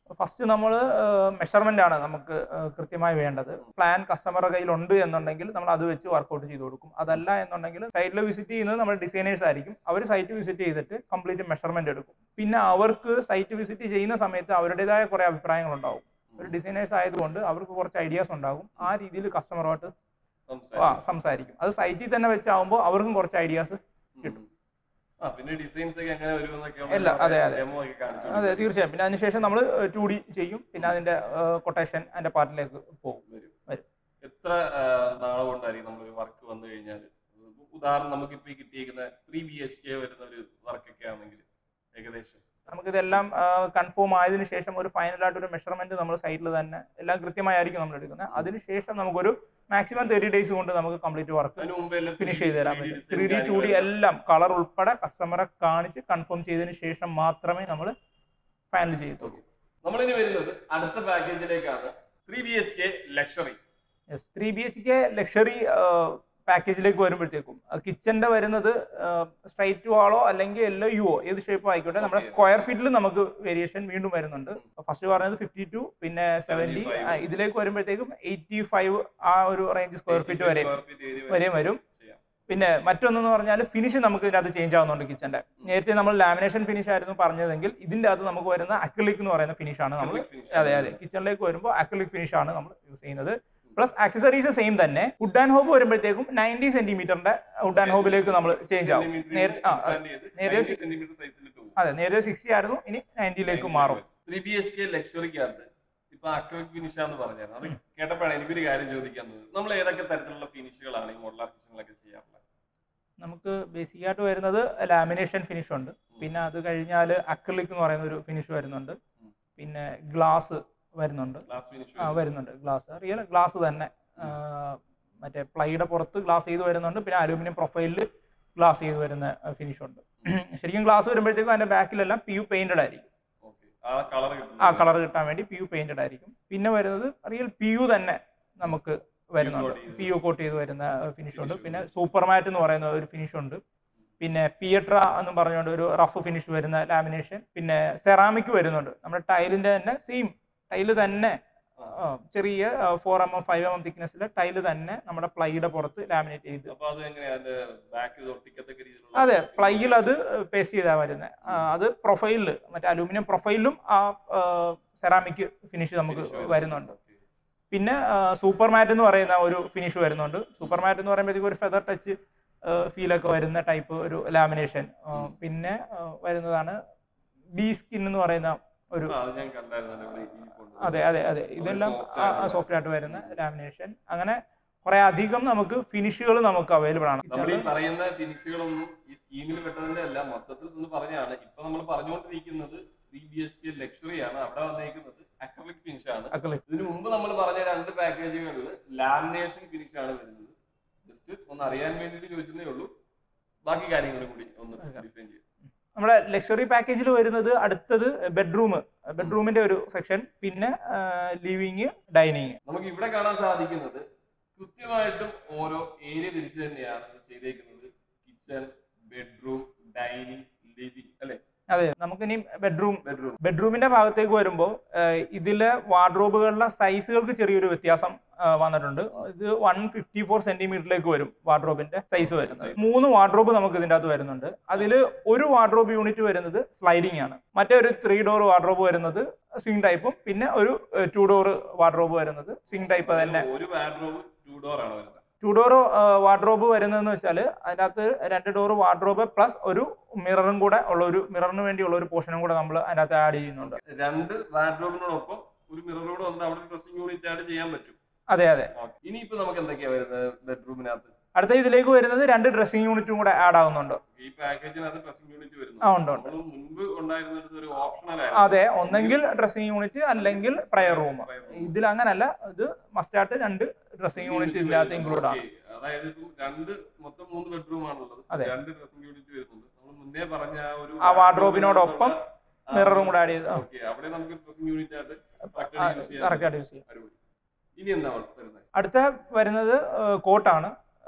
B: ഫസ്റ്റ് നമ്മൾ മെഷർമെന്റ് ആണ് നമുക്ക് ആ, കൃത്യമായി വേണ്ടത് പ്ലാൻ കസ്റ്റമറുടെ കയ്യിലുണ്ട് എന്നുണ്ടെങ്കിൽ നമ്മൾ അത് വെച്ച് വർക്കൗട്ട് ചെയ്ത് കൊടുക്കും അതല്ല എന്നുണ്ടെങ്കിൽ സൈറ്റിൽ വിസിറ്റ് ചെയ്യുന്നത് നമ്മുടെ ഡിസൈനേഴ്സ് ആയിരിക്കും അവർ സൈറ്റ് വിസിറ്റ് ചെയ്തിട്ട് കംപ്ലീറ്റ് മെഷർമെന്റ് എടുക്കും പിന്നെ അവർക്ക് സൈറ്റ് വിസിറ്റ് ചെയ്യുന്ന സമയത്ത് അവരുടേതായ കുറെ അഭിപ്രായങ്ങൾ ഉണ്ടാവും ഒരു ഡിസൈനേഴ്സ് ആയതുകൊണ്ട് അവർക്ക് കുറച്ച് ഐഡിയാസ് ഉണ്ടാകും ആ രീതിയിൽ കസ്റ്റമറുമായിട്ട് ആ,
A: സംസാരിക്കും.
B: സംസാരിക്കും അത് സൈറ്റിൽ തന്നെ വെച്ചാകുമ്പോൾ അവർക്കും കുറച്ച് ഐഡിയാസ് കിട്ടും.
A: ഉം. ആ പിന്നെ ഡിസൈൻസ് ഒക്കെ എങ്ങനെ വരുമെന്നൊക്കെ
B: എല്ലാം, അതെ, അതെ.
A: ഡെമോ ഒക്കെ കാണിച്ചു
B: അതെ
A: കൊടുക്കും.
B: തീർച്ചയായും പിന്നെ അതിനുശേഷം നമ്മൾ ടു ഡി ചെയ്യും പിന്നെ അതിന്റെ കൊട്ടേഷൻ അതിന്റെ പാർട്ടിലേക്ക് പോകും
A: വരും.
B: വരും.
A: എത്ര ആ, നാളെ കൊണ്ടായിരിക്കും നമ്മളൊരു വർക്ക് വന്നു കഴിഞ്ഞാൽ ഉദാഹരണം നമുക്ക് ഇപ്പൊ കിട്ടിയിരിക്കുന്ന ത്രീ ബി എച്ച് കെ വരുന്ന ഒരു വർക്കൊക്കെ ആണെങ്കിൽ ഏകദേശം
B: നമുക്കിതെല്ലാം കൺഫേം ആയതിനു ശേഷം ഒരു ഫൈനലായിട്ട് ഒരു മെഷർമെന്റ് നമ്മൾ സൈറ്റിൽ തന്നെ എല്ലാം കൃത്യമായിരിക്കും നമ്മൾ എടുക്കുന്നത് അതിനുശേഷം നമുക്കൊരു മാക്സിമം തേർട്ടി ഡേയ്സ് കൊണ്ട് നമുക്ക് കംപ്ലീറ്റ് വർക്ക്
A: അതിന് മുമ്പ് എല്ലാം
B: ഫിനിഷ് ചെയ്ത് തരാൻ
A: 3D
B: പറ്റും
A: design
B: three D two D
A: കാര്യങ്ങളെല്ലാം
B: എല്ലാം കളർ ഉൾപ്പെടെ കസ്റ്റമറെ കാണിച്ച് കൺഫേം ചെയ്തതിന് ശേഷം മാത്രമേ നമ്മൾ ഫൈനൽ ചെയ്യത്തുള്ളൂ
A: നമ്മളിനി വരുന്നത് അടുത്ത പാക്കേജിലേക്കാണ് three B H K luxury
B: three B H K luxury പാക്കേജിലേക്ക് വരുമ്പോഴത്തേക്കും കിച്ചന്റെ വരുന്നത് സ്ട്രൈറ്റ് വാളോ അല്ലെങ്കിൽ എല്ലോ യുവോ ഏത് ഷേപ്പോ ആയിക്കോട്ടെ നമ്മുടെ
A: Okay.
B: സ്ക്വയർ ഫീറ്റിൽ നമുക്ക് വേരിയേഷൻ വീണ്ടും വരുന്നുണ്ട് ഫസ്റ്റ് പറഞ്ഞത് ഫിഫ്റ്റി ടു പിന്നെ സെവന്റി
A: 75.
B: ഇതിലേക്ക് വരുമ്പോഴത്തേക്കും എയ്റ്റി ഫൈവ് ആ ഒരു റേഞ്ച് സ്ക്വയർ ഫീറ്റ് വരെ വരെയും വരും
A: ചെയ്യാം.
B: പിന്നെ മറ്റൊന്നെന്ന് പറഞ്ഞാൽ ഫിനിഷ് നമുക്ക് ഇതിനകത്ത് ചേഞ്ച് ആവുന്നുണ്ട് കിച്ചന്റെ നേരത്തെ നമ്മൾ ലാമിനേഷൻ ഫിനിഷ് ആയിരുന്നു പറഞ്ഞതെങ്കിൽ ഇതിന്റെ അകത്ത് നമുക്ക് വരുന്ന അക്രിലിക് എന്ന് പറയുന്ന ഫിനിഷ് ആണ് നമ്മൾ
A: Acrylic finish.
B: അതെ അതെ കിച്ചണിലേക്ക് വരുമ്പോൾ അക്രിലിക് ഫിനിഷ് ആണ് നമ്മൾ യൂസ് ചെയ്യുന്നത് പ്ലസ് ആക്സസറീസ് സെയിം തന്നെ വുഡ് ആൻഡ് ഹോബ് വരുമ്പോഴത്തേക്കും നയൻറ്റി സെന്റിമീറ്ററിന്റെ വുഡ് ആൻഡ് ഹോബിലേക്ക് നമ്മൾ ചേഞ്ച് ആവും
A: Centimeter
B: നേരത്തെ ആ
A: expand ചെയ്ത്
B: നേരത്തെ
A: 90 centimeter size ലേക്ക് പോകും.
B: അതെ നേരത്തെ സിക്സ്റ്റി ആയിരുന്നു ഇനി നയൻറ്റിയിലേക്ക് മാറും
A: ത്രീ ബി എച്ച് കെ ലക്ഷറിക്കകത്ത് ഇപ്പൊ അക്രലിക് ഫിനിഷ് ആണെന്ന് പറഞ്ഞായിരുന്നു അത് കേട്ടപ്പോഴാണ് എനിക്കൊരു കാര്യം ചോദിക്കാൻ തോന്നുന്നത് നമ്മൾ ഏതൊക്കെ തരത്തിലുള്ള ഫിനിഷുകളാണ് ഈ മോഡലാർ കിച്ചണിലൊക്കെ ചെയ്യാറുള്ളത്
B: നമുക്ക് ബേസിക് ആയിട്ട് വരുന്നത് ലാമിനേഷൻ ഫിനിഷ് ഉണ്ട് പിന്നെ അത് കഴിഞ്ഞാൽ അക്രിലിക് എന്ന് പറയുന്ന ഒരു ഫിനിഷ് വരുന്നുണ്ട് പിന്നെ ഗ്ലാസ് വരുന്നുണ്ട്
A: ഗ്ലാസ് ഫിനിഷ്
B: ആ വരുന്നുണ്ട് ഗ്ലാസ് റിയൽ ഗ്ലാസ് തന്നെ ആ, മറ്റേ പ്ലൈയുടെ പുറത്ത് ഗ്ലാസ് ചെയ്ത് വരുന്നുണ്ട് പിന്നെ അലൂമിനിയം പ്രൊഫൈലിൽ ഗ്ലാസ് ചെയ്ത് വരുന്ന ഫിനിഷ് ഉണ്ട് ശരിക്കും ഗ്ലാസ് വരുമ്പോഴത്തേക്കും അതിന്റെ ബാക്കിലെല്ലാം പി യു പെയിന്റഡ് ആയിരിക്കും
A: ഓക്കെ ആ കളർ
B: ആ കളർ കിട്ടാൻ വേണ്ടി പി യു പെയിന്റഡ് ആയിരിക്കും പിന്നെ വരുന്നത് റിയൽ പി യു തന്നെ നമുക്ക് വരുന്നുണ്ട്
A: coat ചെയ്ത്
B: പി യു കോട്ട് ചെയ്ത് വരുന്ന ഫിനിഷ് ഉണ്ട്
A: Finish
B: പിന്നെ
A: ഉണ്ട്.
B: സൂപ്പർ മാറ്റ് എന്ന് പറയുന്ന ഒരു ഫിനിഷ് ഉണ്ട് പിന്നെ പിയട്ര എന്ന് പറഞ്ഞുകൊണ്ട് ഒരു റഫ് ഫിനിഷ് വരുന്ന ലാമിനേഷൻ പിന്നെ സെറാമിക് വരുന്നുണ്ട് നമ്മുടെ ടൈലിന്റെ തന്നെ സെയിം ടൈല് തന്നെ ആ, ചെറിയ four M M five M M തിക്നെസ്സിലെ ടൈല് തന്നെ നമ്മുടെ പ്ലൈയുടെ പുറത്ത് ലാമിനേറ്റ് ചെയ്ത്
A: അപ്പൊ അത് എങ്ങനെയാ അതിന്റെ ബാക്ക് ഒട്ടിക്കത്തക്ക രീതിയിലുള്ള
B: അതെ പ്ലൈയിൽ അത് പേസ്റ്റ് ചെയ്താൽ വരുന്നത് അത് പ്രൊഫൈലിൽ മറ്റേ അലൂമിനിയം പ്രൊഫൈലിലും ആ സെറാമിക് ഫിനിഷ് നമുക്ക്
A: finish
B: വരുന്നുണ്ട്
A: Okay.
B: പിന്നെ സൂപ്പർ മാറ്റ് എന്ന് പറയുന്ന ഒരു ഫിനിഷ് വരുന്നുണ്ട് സൂപ്പർ മാറ്റ് എന്ന് പറയുമ്പോഴത്തേക്ക് ഒരു ഫെദർ ടച്ച് ഫീലൊക്കെ വരുന്ന ടൈപ്പ് ഒരു ലാമിനേഷൻ പിന്നെ ആ, വരുന്നതാണ് ബി സ്കിൻ എന്ന് പറയുന്ന ഒരു
A: ആ, അത് ഞാൻ കണ്ടായിരുന്നു അതിന്റെ ഇവിടെ ഇരിപ്പുണ്ട്.
B: അതെ അതെ അതെ ഇതെല്ലാം
A: soft ആയിട്ടുള്ള-
B: സോഫ്റ്റ് ആയിട്ട് വരുന്ന ലാമിനേഷൻ അങ്ങനെ കുറെ അധികം നമുക്ക് ഫിനിഷുകൾ നമുക്ക് അവൈലബിൾ ആണ്
A: നമ്മൾ ഈ പറയുന്ന ഫിനിഷുകളൊന്നും ഈ സ്കീമിൽ പെട്ടതിന്റെ അല്ല മൊത്തത്തിൽ ഒന്ന് പറഞ്ഞാണ് ഇപ്പൊ നമ്മൾ പറഞ്ഞുകൊണ്ടിരിക്കുന്നത് three B H K luxury ആണ് അവിടെ വന്നേക്കുന്നത് അക്രലിക് ഫിനിഷ് ആണ്
B: അക്രിലിക്
A: ഇതിനു മുമ്പ് നമ്മൾ പറഞ്ഞ രണ്ട് പാക്കേജുകളിൽ ലാമിനേഷൻ ഫിനിഷ് ആണ് വരുന്നത് ജസ്റ്റ് ഒന്ന് അറിയാൻ വേണ്ടിയിട്ട് ചോദിച്ചതേ ഉള്ളൂ ബാക്കി കാര്യങ്ങളും കൂടി ഒന്ന്
B: Okay.
A: ഡിഫൈൻ ചെയ്യും
B: നമ്മുടെ ലക്ഷറി പാക്കേജിൽ വരുന്നത് അടുത്തത് ബെഡ്റൂം ബെഡ്റൂമിന്റെ ഒരു സെക്ഷൻ പിന്നെ ലിവിങ് ഡൈനിങ്
A: നമുക്ക് ഇവിടെ കാണാൻ സാധിക്കുന്നത് കൃത്യമായിട്ടും ഓരോ ഏരിയ തിരിച്ചു തന്നെയാണ് ചെയ്തേക്കുന്നത് കിച്ചൺ ബെഡ്റൂം ഡൈനിങ് ലിവിംഗ് അല്ലെ
B: അതെ നമുക്കിനി ബെഡ്റൂം
A: ബെഡ്റൂം
B: ബെഡ്റൂമിന്റെ ഭാഗത്തേക്ക് വരുമ്പോൾ ഇതിലെ വാർഡ്രോബുകളുടെ സൈസുകൾക്ക് ചെറിയൊരു വ്യത്യാസം ആ, വന്നിട്ടുണ്ട് ഇത് വൺ ഫിഫ്റ്റി ഫോർ സെന്റിമീറ്ററിലേക്ക് വരും വാർഡ്രോബിന്റെ സൈസ് വരുന്നത് മൂന്ന് വാർഡ്രോബ് നമുക്ക് ഇതിന്റെ അകത്ത് വരുന്നുണ്ട് അതിൽ ഒരു വാർഡ്രോബ് യൂണിറ്റ് വരുന്നത് സ്ലൈഡിംഗ് ആണ് മറ്റേ ഒരു ത്രീ ഡോർ വാർഡ്രോബ് വരുന്നത് സ്വിംഗ് ടൈപ്പും പിന്നെ ഒരു ടു ഡോർ വാർഡ്രോബ് വരുന്നത് സ്വിംഗ് ടൈപ്പ് തന്നെ
A: ഒരു വാഡ്രോബ് ടു ഡോർ ആണ് വരുന്നത്
B: ടു ഡോർ വാർഡ്രോബ് വരുന്നതെന്ന് വെച്ചാൽ അതിനകത്ത് രണ്ട് ഡോർ വാർഡ്രോബ് പ്ലസ് ഒരു മിററും കൂടെ ഉള്ള ഒരു മിററിന് വേണ്ടിയുള്ള ഒരു പോർഷനും കൂടെ നമ്മൾ അതിനകത്ത് ആഡ് ചെയ്യുന്നുണ്ട്
A: രണ്ട് വാഡ്രോബിനോടൊപ്പം ഒരു മിററോട് വന്ന് അവിടെ ഡ്രസ്സിംഗ് യൂണിറ്റ് ആയിട്ട് ചെയ്യാൻ പറ്റും
B: അതെ അതെ
A: Okay. ഇനിയിപ്പോ നമുക്ക് എന്തൊക്കെയാ വരുന്നത് ബെഡ്റൂമിനകത്ത്
B: അടുത്ത ഇതിലേക്ക് വരുന്നത് രണ്ട് ഡ്രസ്സിംഗ് യൂണിറ്റും കൂടെ ആഡ് ആവുന്നുണ്ട്
A: ഈ പാക്കേജിനകത്ത് ഡ്രസ്സിംഗ് യൂണിറ്റ് വരുന്നു
B: ആ ഉണ്ട് ഉണ്ട്
A: നമ്മൾ മുൻപ് ഉണ്ടായിരുന്നിടത്ത് ഒരു ഓപ്ഷണൽ
B: അതെ ഒന്നെങ്കിൽ ഡ്രസ്സിംഗ് യൂണിറ്റ് അല്ലെങ്കിൽ പ്രയർ റൂം ഇതിൽ അങ്ങനല്ല ഇത് മസ്റ്റായിട്ട് രണ്ട് ഡ്രസ്സിംഗ് യൂണിറ്റ് ഇതിനകത്ത് ഇൻക്ലൂഡ് ആണ്
A: അതായത് ഇപ്പം രണ്ട് മൊത്തം മൂന്ന് ബെഡ്റൂം ആണുള്ളത്
B: അതെ.
A: രണ്ട് ഡ്രസ്സിംഗ് യൂണിറ്റ് വരുന്നുണ്ട് നമ്മൾ മുന്നേ പറഞ്ഞ ആ ഒരു
B: ആ wardrobe-നോടൊപ്പം
A: ആ,
B: മിററും കൂടെ ആഡ് ചെയ്ത് ആ.
A: ഓക്കെ അവിടെ നമുക്ക് ഡ്രസ്സിംഗ് യൂണിറ്റ് ആയിട്ട്
B: ആ,
A: യൂസ്
B: correct ആയിട്ട് യൂസ് ചെയ്യാം
A: അടിപൊളി ഇനി എന്താ വരുന്നത്
B: അടുത്ത വരുന്നത് കോട്ടാണ്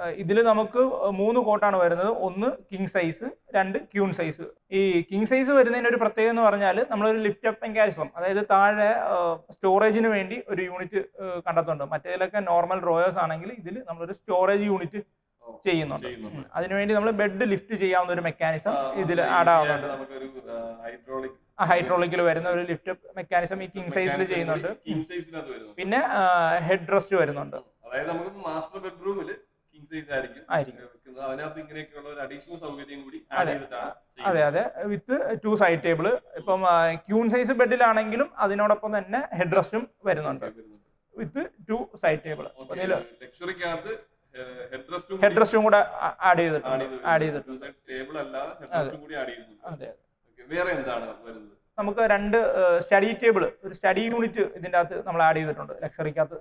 B: ഇതിൽ നമുക്ക് മൂന്ന് കോട്ടാണ് വരുന്നത് ഒന്ന് കിങ് സൈസ് രണ്ട് ക്യൂൺ സൈസ് ഈ കിങ് സൈസ് വരുന്നതിന് ഒരു പ്രത്യേകത എന്ന് പറഞ്ഞാൽ നമ്മളൊരു ലിഫ്റ്റ് അപ്പ് മെക്കാനിസം അതായത് താഴെ സ്റ്റോറേജിന് വേണ്ടി ഒരു യൂണിറ്റ് കണ്ടെത്തുന്നുണ്ട് മറ്റേതിലൊക്കെ നോർമൽ ഡ്രോയേഴ്സ് ആണെങ്കിൽ ഇതിൽ നമ്മളൊരു സ്റ്റോറേജ് യൂണിറ്റ് ചെയ്യുന്നുണ്ട്
A: ചെയ്യുന്നുണ്ട്.
B: ഉം. അതിനുവേണ്ടി നമ്മൾ ബെഡ് ലിഫ്റ്റ് ചെയ്യാവുന്ന ഒരു മെക്കാനിസം
A: ആ,
B: ഇതിൽ
A: easy
B: ആഡ്
A: ആയിട്ട്
B: ആവുന്നുണ്ട്
A: നമുക്കൊരു ഹൈഡ്രോളിക്
B: ആ ഹൈഡ്രോളിക്കിൽ വരുന്ന ഒരു ലിഫ്റ്റ് മെക്കാനിസം ഈ കിങ് സൈസിൽ ചെയ്യുന്നുണ്ട്
A: കിങ് സൈസിനകത്ത് വരുന്നു
B: പിന്നെ ഹെഡ് റെസ്റ്റ് വരുന്നുണ്ട്
A: അതായത് നമുക്ക് മാസ്റ്റർ ബെഡ്റൂമിൽ കിങ് സൈസ് ആയിരിക്കും
B: ആയിരിക്കും.
A: വെക്കുന്നത് അതിനകത്ത് ഇങ്ങനെയൊക്കെയുള്ള ഒരു അഡീഷണൽ സൗകര്യം കൂടി
B: അതെ.
A: ആഡ് ചെയ്തിട്ടാണ്
B: അതെ അതെ വിത്ത് ടു സൈഡ് ടേബിൾ ഇപ്പം ക്യൂൺ സൈസ് ബെഡിലാണെങ്കിലും അതിനോടൊപ്പം തന്നെ ഹെഡ് റെസ്റ്റും വരുന്നുണ്ട് വിത്ത് ടു സൈഡ് ടേബിൾ അതിൽ
A: ലക്ഷറിക്കകത്ത് ഹെഡ് റെസ്റ്റും
B: ഹെഡ് റെസ്റ്റും കൂടെ ആഡ് ചെയ്തിട്ടുണ്ട് ആഡ് ചെയ്തിട്ടുണ്ട്
A: ടേബിൾ അല്ലാതെ ഹെഡ്
B: അതെ.
A: റെസ്റ്റും കൂടി ആഡ് ചെയ്യുന്നുണ്ട്
B: അതെ
A: Okay. വേറെ എന്താണ് വരുന്നത്
B: നമുക്ക് രണ്ട് സ്റ്റഡി ടേബിൾ ഒരു സ്റ്റഡി യൂണിറ്റ് ഇതിൻ്റെ അകത്ത് നമ്മൾ ആഡ് ചെയ്തിട്ടുണ്ട് ലക്ഷറിക്കകത്ത്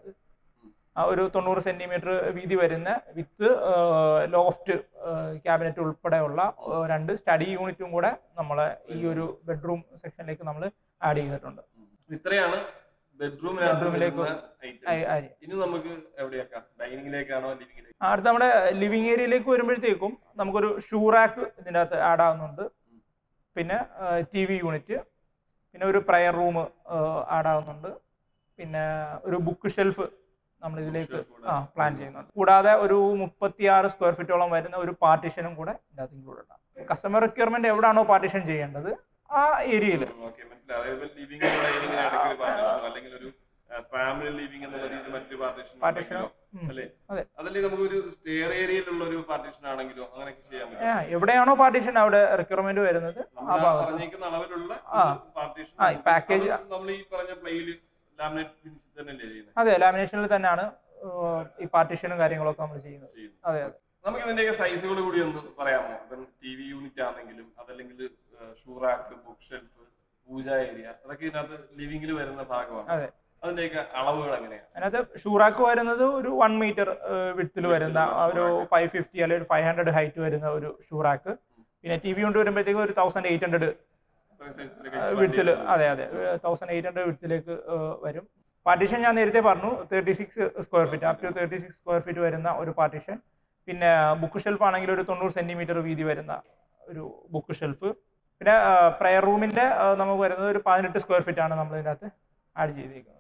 B: ആ ഒരു തൊണ്ണൂറ് സെന്റിമീറ്റർ വീതി വരുന്ന വിത്ത് ലോഫ്റ്റ് ക്യാബിനറ്റ് ഉൾപ്പെടെയുള്ള ആ, രണ്ട് സ്റ്റഡി യൂണിറ്റും കൂടെ നമ്മളെ ഈ ഒരു ബെഡ്റൂം സെക്ഷനിലേക്ക് നമ്മൾ ആഡ് ചെയ്തിട്ടുണ്ട്
A: ഇത്രയാണ് ബെഡ്റൂമിനകത്ത്
B: ബെഡ്റൂമിലേക്ക്
A: വരുന്ന
B: ആ,
A: items.
B: ആ,
A: ഇനി നമുക്ക് എവിടെയാക്കാം ഡൈനിങ്ങിലേക്കാണോ ലിവിങ്ങിലേക്ക്
B: ആ, അടുത്ത നമ്മുടെ ലിവിങ് ഏരിയയിലേക്ക് വരുമ്പോഴത്തേക്കും നമുക്കൊരു ഷൂ റാക്ക് ഇതിൻ്റെ അകത്ത് ആഡ് ആവുന്നുണ്ട് പിന്നെ ടി വി യൂണിറ്റ് പിന്നെ ഒരു പ്രയർ റൂം ആഡ് ആവുന്നുണ്ട് പിന്നെ ഒരു ബുക്ക് ഷെൽഫ് നമ്മൾ ഇതിലേക്ക്
A: shelf കൂടെ.
B: ആ പ്ലാൻ ചെയ്യുന്നുണ്ട് കൂടാതെ ഒരു മുപ്പത്തിയാറ് സ്ക്വയർ ഫീറ്റോളം വരുന്ന ഒരു പാർട്ടീഷനും കൂടെ ഇതിൻ്റെ അകത്ത് ഇൻക്ലൂഡ് ഉണ്ടാകും കസ്റ്റമർ റിക്വയർമെന്റ് എവിടെയാണോ പാർട്ടീഷൻ ചെയ്യേണ്ടത് ആ ഏരിയയിൽ
A: ഓക്കെ മനസ്സിലായി അതായത് ലിവിംഗ് ഡൈനിങ്ങിന് ഇടയ്ക്ക് ഒരു പാർട്ടീഷൻ അല്ലെങ്കിൽ ഒരു ഫാമിലി ലിവിംഗ് എന്നുള്ള രീതിയിൽ മറ്റൊരു പാർട്ടീഷൻ
B: പാർട്ടീഷനോ
A: അല്ലേ
B: അതെ.
A: അതല്ലേ നമുക്ക് ഒരു സ്റ്റെയർ ഏരിയയിലുള്ള ഒരു പാർട്ടീഷൻ ആണെങ്കിലോ അങ്ങനെയൊക്കെ ചെയ്യാൻ പറ്റും
B: എവിടെയാണോ പാർട്ടീഷൻ അവിടെ റിക്വയർമെന്റ് വരുന്നത് ആ
A: നമ്മൾ ആ
B: ഭാഗത്ത്
A: പറഞ്ഞേക്കുന്ന അളവിലുള്ള
B: ആ.
A: പാർട്ടീഷൻ
B: ആ, ഈ package-
A: നമ്മൾ ഈ പറഞ്ഞ പ്ലേയിൽ ലാമിനേറ്റ് ഫിനിഷ് തന്നെയല്ലേ ചെയ്യുന്നത്
B: അതെ ലാമിനേഷനിൽ തന്നെയാണ് ഏഹ്, ഈ പാർട്ടീഷനും കാര്യങ്ങളൊക്കെ നമ്മൾ ചെയ്യുന്നത്
A: ചെയ്യുന്നത്.
B: അതെ അതെ
A: നമുക്ക് ഇതിന്റെയൊക്കെ സൈസുകൾ കൂടി ഒന്ന് പറയാമോ ഇപ്പം ടി വി യൂണിറ്റ് ആണെങ്കിലും അതല്ലെങ്കിൽ shoe rack book shelf puja area അതൊക്കെ ഇതിനകത്ത് ലിവിംഗിൽ വരുന്ന ഭാഗമാണ്
B: അതെ.
A: അതിന്റെയൊക്കെ അളവുകൾ എങ്ങനെയാണ്
B: അതിനകത്ത് ഷൂറാക്ക് വരുന്നത് ഒരു വൺ മീറ്റർ വിഡ്ത്തിൽ വരുന്ന ആ ഒരു ഫൈവ് ഫിഫ്റ്റി അല്ലെങ്കിൽ ഫൈവ് ഹൺഡ്രഡ് ഹൈറ്റ് വരുന്ന ഒരു ഷൂറാക്ക് പിന്നെ ടി വി കൊണ്ട് വരുമ്പോഴത്തേക്ക് ഒരു തൗസൻഡ് എയ്റ്റ് ഹൺഡ്രഡ് വിഡ്ത്തിൽ അതെ അതെ തൗസൻഡ് എയ്റ്റ് ഹൺഡ്രഡ് വിഡ്ത്തിലേക്ക് വരും പാർട്ടീഷൻ ഞാൻ നേരത്തെ പറഞ്ഞു thirty six square feet up to thirty six square feet വരുന്ന ഒരു പാർട്ടീഷൻ പിന്നെ ബുക്ക് ഷെൽഫ് ആണെങ്കിൽ ഒരു തൊണ്ണൂറ് സെന്റിമീറ്റർ വീതി വരുന്ന ഒരു ബുക്ക് ഷെൽഫ് പിന്നെ പ്രയർ റൂമിന്റെ നമുക്ക് വരുന്നത് ഒരു പതിനെട്ട് സ്ക്വയർ ഫീറ്റ് ആണ് നമ്മൾ ഇതിനകത്ത് ആഡ് ചെയ്തിരിക്കുന്നത്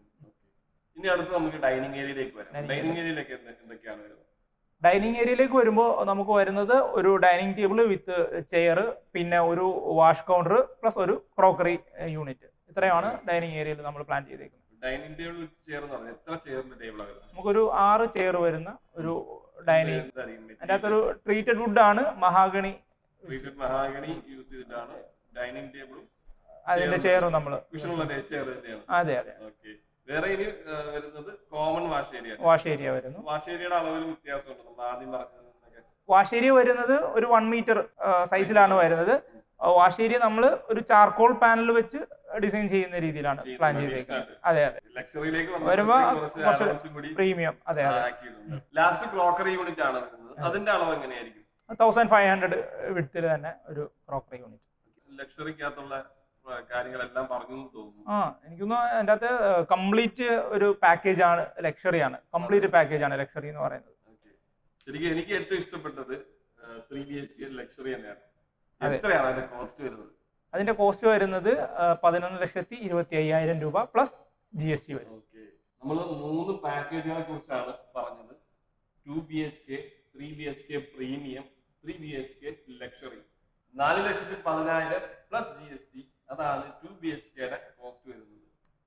A: ഇനി അടുത്ത് നമുക്ക് ഡൈനിങ് ഏരിയയിലേക്ക് വരാം
B: Dining
A: ഡൈനിങ് ഏരിയയിലേക്ക് എന്ത് എന്തൊക്കെയാണ് വരുന്നത്
B: ഡൈനിങ് ഏരിയയിലേക്ക് വരുമ്പോൾ നമുക്ക് വരുന്നത് ഒരു ഡൈനിങ് ടേബിൾ വിത്ത് ചെയർ പിന്നെ ഒരു വാഷ് കൗണ്ടർ പ്ലസ് ഒരു ക്രോക്കറി യൂണിറ്റ് ഇത്രയാണ് ഡൈനിങ് ഏരിയയിൽ നമ്മൾ പ്ലാൻ ചെയ്തേക്കുന്നത്
A: ഡൈനിങ് ടേബിൾ വിത്ത് ചെയർ എന്ന് പറഞ്ഞാൽ എത്ര ചെയറിന്റെ ടേബിളാണ് വരുന്നത്
B: നമുക്കൊരു ആറ് ചെയർ വരുന്ന ഒരു ഡൈനിങ്
A: എന്തായിരിക്കും
B: അതിൻ്റെ അകത്തൊരു ട്രീറ്റഡ് വുഡ് ആണ് മഹാഗണി
A: Treated mahogany യൂസ് ചെയ്തിട്ടാണ് ഡൈനിങ് ടേബിളും
B: അതിന്റെ ചെയറും നമ്മൾ
A: വിഷനുള്ള ചെയർ തന്നെയാണ്
B: അതെ അതെ
A: ഓക്കെ വേറെ ഇനി ആ, വരുന്നത് common wash area
B: wash area വരുന്നു
A: വാഷ് ഏരിയയുടെ അളവിൽ വ്യത്യാസമുണ്ട് നമ്മൾ ആദ്യം പറഞ്ഞതൊക്കെ
B: വാഷ് ഏരിയ വരുന്നത് ഒരു വൺ മീറ്റർ സൈസിലാണ് വരുന്നത് വാഷ് ഏരിയ നമ്മൾ ഒരു ചാർക്കോൾ പാനൽ വെച്ച് ഡിസൈൻ ചെയ്യുന്ന രീതിയിലാണ് പ്ലാൻ ചെയ്തേക്കുന്നത് അതെ അതെ
A: ലക്ഷറിയിലേക്ക്
B: വരുമ്പോ
A: കുറച്ച്
B: കുറച്ച്
A: add-ons കൂടി
B: പ്രീമിയം അതെ അതെ
A: ആക്കിയിട്ടുണ്ട് ലാസ്റ്റ് ക്രോക്കറി യൂണിറ്റ് ആണ് വരുന്നത് അതിന്റെ അളവ് എങ്ങനെയായിരിക്കും
B: തൗസൻഡ് ഫൈവ് ഹൺഡ്രഡ് വിഡ്ത്തിൽ തന്നെ ഒരു ക്രോക്കറി യൂണിറ്റ്
A: ലക്ഷറിക്കകത്തുള്ള ആ, കാര്യങ്ങളെല്ലാം പറഞ്ഞു എന്ന് തോന്നുന്നു
B: ആ എനിക്കൊന്ന് അതിൻ്റെ അകത്ത് കംപ്ലീറ്റ് ഒരു പാക്കേജ് ആണ് ലക്ഷറി ആണ് കംപ്ലീറ്റ് പാക്കേജ് ആണ് ലക്ഷറി എന്ന് പറയുന്നത്
A: Okay. ശരിക്കും എനിക്ക് ഏറ്റവും ഇഷ്ടപ്പെട്ടത് three B H K luxury തന്നെയാണ്
B: അതെ.
A: എത്രയാണ് അതിന്റെ കോസ്റ്റ് വരുന്നത്
B: അതിന്റെ കോസ്റ്റ് വരുന്നത് പതിനൊന്ന് ലക്ഷത്തി ഇരുപത്തി അയ്യായിരം രൂപ പ്ലസ് ജി എസ് ടി വരും
A: ഓക്കെ നമ്മൾ മൂന്ന് പാക്കേജുകളെ കുറിച്ചാണ് പറഞ്ഞത് two B H K three B H K premium three B H K luxury നാല് ലക്ഷത്തി പതിനായിരം പ്ലസ് ജി എസ് ടി അതാണ് ടു ബി എച്ച് കെയുടെ കോസ്റ്റ് വരുന്നത്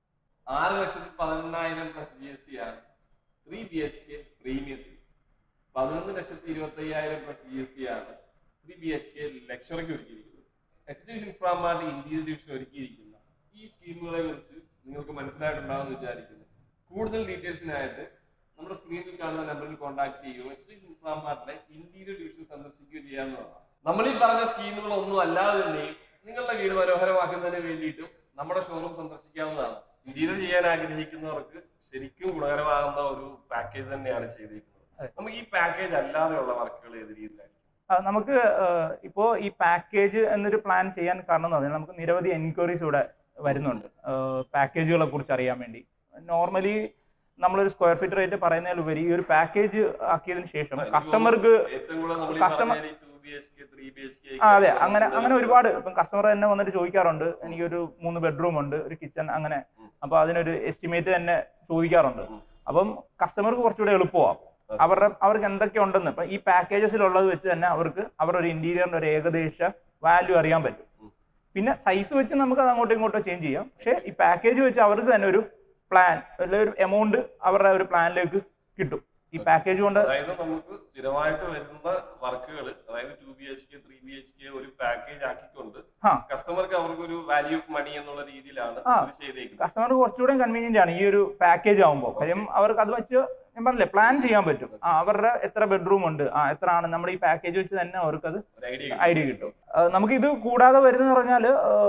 A: ആറ് ലക്ഷത്തി പതിനെണ്ണായിരം പ്ലസ് ജി എസ് ടി ആണ് ത്രീ ബി എച്ച് കെ പ്രീമിയത്തിൽ പതിനൊന്ന് ലക്ഷത്തി ഇരുപത്തി അയ്യായിരം പ്ലസ് ജി എസ് ടി ആണ് ത്രീ ബി എച്ച് കെ ലക്ഷറിക്ക് ഒരുക്കിയിരിക്കുന്നത് H D Inframart Indian division ഒരുക്കിയിരിക്കുന്ന ഈ സ്കീമുകളെ കുറിച്ച് നിങ്ങൾക്ക് മനസ്സിലായിട്ടുണ്ടാകുമെന്ന് വിചാരിക്കുന്നു കൂടുതൽ ഡീറ്റെയിൽസിനായിട്ട് നമ്മുടെ സ്ക്രീനിൽ കാണുന്ന നമ്പറിൽ കോൺടാക്ട് ചെയ്യുകയോ എച്ച് ഡി ഇൻഫ്രാമാർട്ടിലെ ഇന്റീരിയർ ഡിവിഷൻ സന്ദർശിക്കുകയോ ചെയ്യാവുന്നതാണ് നമ്മൾ ഈ പറഞ്ഞ സ്കീമുകളൊന്നും അല്ലാതെ തന്നെയും നിങ്ങളുടെ വീട് മനോഹരമാക്കുന്നതിന് വേണ്ടിയിട്ടും നമ്മുടെ ഷോറൂം സന്ദർശിക്കാവുന്നതാണ് ഇന്റീരിയർ ചെയ്യാൻ ആഗ്രഹിക്കുന്നവർക്ക് ശരിക്കും ഗുണകരമാകുന്ന ഒരു പാക്കേജ് തന്നെയാണ് ചെയ്തിരിക്കുന്നത്
B: അതെ.
A: നമുക്ക് ഈ പാക്കേജ് അല്ലാതെയുള്ള വർക്കുകൾ ഏത് രീതിയിലായിരിക്കും
B: ആ, നമുക്ക് ഇപ്പോൾ ഈ പാക്കേജ് എന്നൊരു പ്ലാൻ ചെയ്യാൻ കാരണം എന്ന് പറഞ്ഞാൽ നമുക്ക് നിരവധി എൻക്വയറീസ് ഇവിടെ വരുന്നുണ്ട് പാക്കേജുകളെ കുറിച്ച് അറിയാൻ വേണ്ടി നോർമലി നമ്മളൊരു സ്ക്വയർ ഫീറ്റ് റേറ്റ് പറയുന്നതിലുപരി ഈ ഒരു പാക്കേജ് ആക്കിയതിനു ശേഷം കസ്റ്റമർക്ക്
A: ഏറ്റവും കൂടുതൽ നമ്മൾ
B: customer-
A: two B H K three B H K
B: ആ അതെ അങ്ങനെ അങ്ങനെ ഒരുപാട് ഇപ്പം കസ്റ്റമർ തന്നെ വന്നിട്ട് ചോദിക്കാറുണ്ട് എനിക്കൊരു മൂന്ന് ബെഡ്റൂം ഉണ്ട് ഒരു കിച്ചൺ അങ്ങനെ
A: ഉം.
B: അപ്പൊ അതിനൊരു എസ്റ്റിമേറ്റ് തന്നെ ചോദിക്കാറുണ്ട്
A: ഉം.
B: അപ്പം കസ്റ്റമർക്ക് കുറച്ചുകൂടെ എളുപ്പമാവും
A: അതെ.
B: അവരുടെ അവർക്ക് എന്തൊക്കെ ഉണ്ടെന്ന് ഇപ്പൊ ഈ പാക്കേജസിലുള്ളത് വെച്ച് തന്നെ അവർക്ക് അവരുടെ ഒരു ഇന്റീരിയറിന്റെ ഒരു ഏകദേശ വാല്യൂ അറിയാൻ പറ്റും
A: ഉം.
B: പിന്നെ സൈസ് വെച്ച് നമുക്ക് അത് അങ്ങോട്ടും ഇങ്ങോട്ടോ ചേഞ്ച് ചെയ്യാം പക്ഷേ ഈ പാക്കേജ് വെച്ച് അവർക്ക് തന്നെ ഒരു പ്ലാൻ അല്ലെങ്കിൽ ഒരു എമൗണ്ട് അവരുടെ ഒരു പ്ലാനിലേക്ക് കിട്ടും ഈ പാക്കേജ് കൊണ്ട്
A: അതായത് നമുക്ക് സ്ഥിരമായിട്ട് വരുന്ന വർക്കുകൾ അതായത് two B H K three B H K ഒരു പാക്കേജ് ആക്കിക്കൊണ്ട്
B: ആ.
A: കസ്റ്റമർക്ക് അവർക്ക് ഒരു വാല്യൂ ഓഫ് മണി എന്നുള്ള രീതിയിലാണ്
B: ആ.
A: ഇത് ചെയ്തേക്കുന്നത്
B: കസ്റ്റമർക്ക് കുറച്ചുകൂടെ കൺവീനിയന്റ് ആണ് ഈ ഒരു പാക്കേജ് ആകുമ്പോൾ കാര്യം അവർക്ക് അത് വെച്ച് ഞാൻ പറഞ്ഞില്ലേ പ്ലാൻ ചെയ്യാൻ പറ്റും ആ അവരുടെ എത്ര ബെഡ്റൂം ഉണ്ട് ആ എത്ര ആണ് നമ്മുടെ ഈ പാക്കേജ് വെച്ച് തന്നെ അവർക്ക് അത്
A: ഒരു ഐഡിയ
B: ഐഡിയ കിട്ടും ആ, നമുക്ക് ഇത് കൂടാതെ വരുന്ന പറഞ്ഞാൽ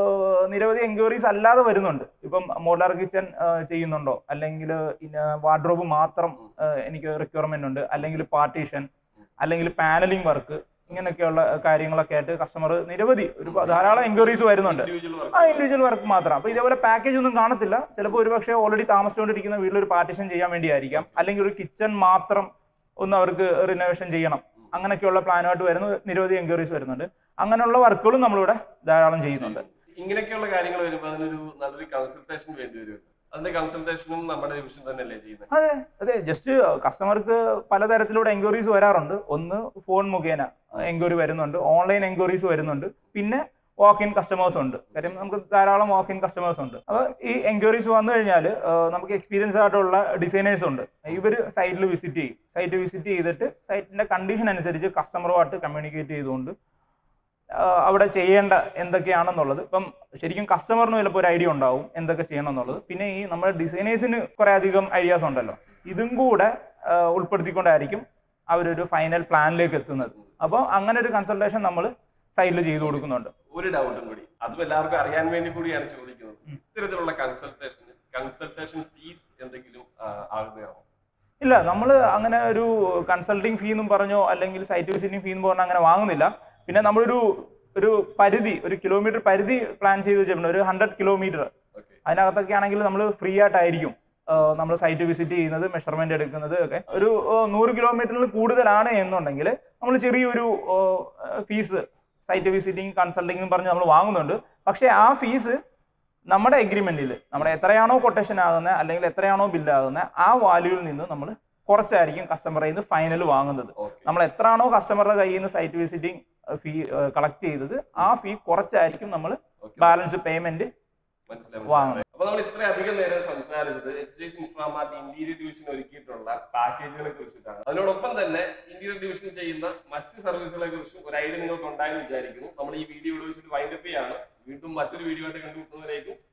B: നിരവധി എൻക്വയറീസ് അല്ലാതെ വരുന്നുണ്ട് ഇപ്പം മോഡുലാർ കിച്ചൺ ചെയ്യുന്നുണ്ടോ അല്ലെങ്കിൽ വാർഡ്രോബ് മാത്രം ആ, എനിക്ക് റിക്വയർമെന്റ് ഉണ്ട് അല്ലെങ്കിൽ പാർട്ടീഷൻ അല്ലെങ്കിൽ പാനലിംഗ് വർക്ക് ഇങ്ങനെയൊക്കെയുള്ള കാര്യങ്ങളൊക്കെ ആയിട്ട് കസ്റ്റമർ നിരവധി ഒരു ധാരാളം എൻക്വയറീസ് വരുന്നുണ്ട്
A: ഇൻഡിവിജ്വൽ
B: ആ ഇൻഡിവിജ്വൽ വർക്ക് മാത്രം അപ്പൊ ഇതേപോലെ പാക്കേജ് ഒന്നും കാണത്തില്ല ചിലപ്പോൾ ഒരുപക്ഷെ ഓൾറെഡി താമസിച്ചുകൊണ്ടിരിക്കുന്ന വീട്ടിൽ ഒരു പാർട്ടിഷൻ ചെയ്യാൻ വേണ്ടിയായിരിക്കാം അല്ലെങ്കിൽ ഒരു കിച്ചൺ മാത്രം ഒന്ന് അവർക്ക് റിനോവേഷൻ ചെയ്യണം അങ്ങനെയൊക്കെയുള്ള പ്ലാനുമായിട്ട് വരുന്ന നിരവധി എൻക്വയറീസ് വരുന്നുണ്ട് അങ്ങനെയുള്ള വർക്കുകളും നമ്മളിവിടെ ധാരാളം ചെയ്യുന്നുണ്ട്
A: ഇങ്ങനെയൊക്കെയുള്ള കാര്യങ്ങൾ വരുമ്പോൾ അതിനൊരു നല്ലൊരു കൺസൾട്ടേഷൻ വേണ്ടി വരും അതിന്റെ കൺസൾട്ടേഷനും നമ്മുടെ ഡിവിഷൻ തന്നെയല്ലേ ചെയ്യുന്നത്
B: അതെ അതെ ജസ്റ്റ് കസ്റ്റമർക്ക് പലതരത്തിലൂടെ എൻക്വയറീസ് വരാറുണ്ട് ഒന്ന് ഫോൺ മുഖേന എൻക്വയറി വരുന്നുണ്ട് ഓൺലൈൻ എൻക്വയറീസ് വരുന്നുണ്ട് പിന്നെ വാക്ക് ഇൻ കസ്റ്റമേഴ്സ് ഉണ്ട് കാര്യം നമുക്ക് ധാരാളം വാക്ക് ഇൻ കസ്റ്റമേഴ്സ് ഉണ്ട് അപ്പോൾ ഈ എൻക്വയറീസ് വന്നു കഴിഞ്ഞാൽ നമുക്ക് എക്സ്പീരിയൻസ് ആയിട്ടുള്ള ഡിസൈനേഴ്സ് ഉണ്ട് ഇവർ സൈറ്റിൽ വിസിറ്റ് ചെയ്യും സൈറ്റ് വിസിറ്റ് ചെയ്തിട്ട് സൈറ്റിന്റെ കണ്ടീഷൻ അനുസരിച്ച് കസ്റ്റമറുമായിട്ട് കമ്മ്യൂണിക്കേറ്റ് ചെയ്തുകൊണ്ട് ആ, അവിടെ ചെയ്യേണ്ട എന്തൊക്കെയാണെന്നുള്ളത് ഇപ്പം ശരിക്കും കസ്റ്റമറിന് ചിലപ്പോൾ ഒരു ഐഡിയ ഉണ്ടാവും എന്തൊക്കെ ചെയ്യണം എന്നുള്ളത് പിന്നെ ഈ നമ്മുടെ ഡിസൈനേഴ്സിന് കുറെ അധികം ഐഡിയാസ് ഉണ്ടല്ലോ ഇതും കൂടെ ആ, ഉൾപ്പെടുത്തിക്കൊണ്ടായിരിക്കും അവരൊരു ഫൈനൽ പ്ലാനിലേക്ക് എത്തുന്നത് അപ്പോൾ അങ്ങനെ ഒരു കൺസൾട്ടേഷൻ നമ്മൾ സൈഡിൽ ചെയ്തു കൊടുക്കുന്നുണ്ട്
A: ഒരു ഡൗട്ടും കൂടി അതും എല്ലാവർക്കും അറിയാൻ വേണ്ടി കൂടിയാണ് ചോദിക്കുന്നത്
B: ഉം.
A: ഇത്തരത്തിലുള്ള കൺസൾട്ടേഷന് കൺസൾട്ടേഷൻ ഫീസ് എന്തെങ്കിലും ആ, ആകുന്നതാണോ
B: ഇല്ല നമ്മൾ അങ്ങനെ ഒരു കൺസൾട്ടിങ് ഫീ എന്നും പറഞ്ഞോ അല്ലെങ്കിൽ സൈറ്റ് വിസിറ്റിംഗ് ഫീ എന്ന് പറഞ്ഞോ അങ്ങനെ വാങ്ങുന്നില്ല പിന്നെ നമ്മളൊരു ഒരു പരിധി ഒരു കിലോമീറ്റർ പരിധി പ്ലാൻ ചെയ്ത് വെച്ചിട്ടുണ്ട് ഒരു ഹൺഡ്രഡ് കിലോമീറ്റർ
A: ഓക്കെ
B: അതിനകത്തൊക്കെ ആണെങ്കിൽ നമ്മൾ ഫ്രീ ആയിട്ടായിരിക്കും നമ്മൾ സൈറ്റ് വിസിറ്റ് ചെയ്യുന്നത് മെഷർമെന്റ് എടുക്കുന്നത് ഒക്കെ ഒരു ആ, നൂറ് കിലോമീറ്ററിൽ കൂടുതലാണ് എന്നുണ്ടെങ്കിൽ നമ്മൾ ചെറിയൊരു ഫീസ് സൈറ്റ് വിസിറ്റിംഗ് കൺസൾട്ടിംഗ് എന്ന് പറഞ്ഞ് നമ്മൾ വാങ്ങുന്നുണ്ട് പക്ഷേ ആ ഫീസ് നമ്മുടെ എഗ്രിമെന്റിൽ നമ്മുടെ എത്രയാണോ കൊട്ടേഷൻ ആകുന്നത് അല്ലെങ്കിൽ എത്രയാണോ ബില്ലാകുന്നത് ആ വാല്യൂവിൽ നിന്ന് നമ്മൾ കുറച്ചായിരിക്കും കസ്റ്റമറിൽ നിന്ന് ഫൈനൽ വാങ്ങുന്നത്
A: ഓക്കെ
B: നമ്മൾ എത്രയാണോ കസ്റ്റമറുടെ കയ്യിൽ നിന്ന് സൈറ്റ് വിസിറ്റിംഗ് ഫീ കളക്ട് ചെയ്തത് ആ ഫീ കുറച്ചായിരിക്കും നമ്മൾ ബാലൻസ് പേയ്മെന്റ്
A: മനസ്സിലായി
B: വാങ്ങും.
A: മനസ്സിലായി. അപ്പൊ നമ്മൾ ഇത്രയധികം നേരം സംസാരിച്ചത് H D Inframart interior division ഒരുക്കിയിട്ടുള്ള പാക്കേജുകളെ കുറിച്ചിട്ടാണ് അതിനോടൊപ്പം തന്നെ ഇന്റീരിയർ ഡിവിഷൻ ചെയ്യുന്ന മറ്റ് സർവീസുകളെ കുറിച്ചും ഒരു ഐഡിയ നിങ്ങൾക്ക് ഉണ്ടായെന്ന് വിചാരിക്കുന്നു നമ്മൾ ഈ വീഡിയോ ഇവിടെ വെച്ചിട്ട് വൈൻഡപ്പ് ചെയ്യാണ് വീണ്ടും മറ്റൊരു വീഡിയോ ആയിട്ട് കണ്ടുമുട്ടുന്നവരേക്കും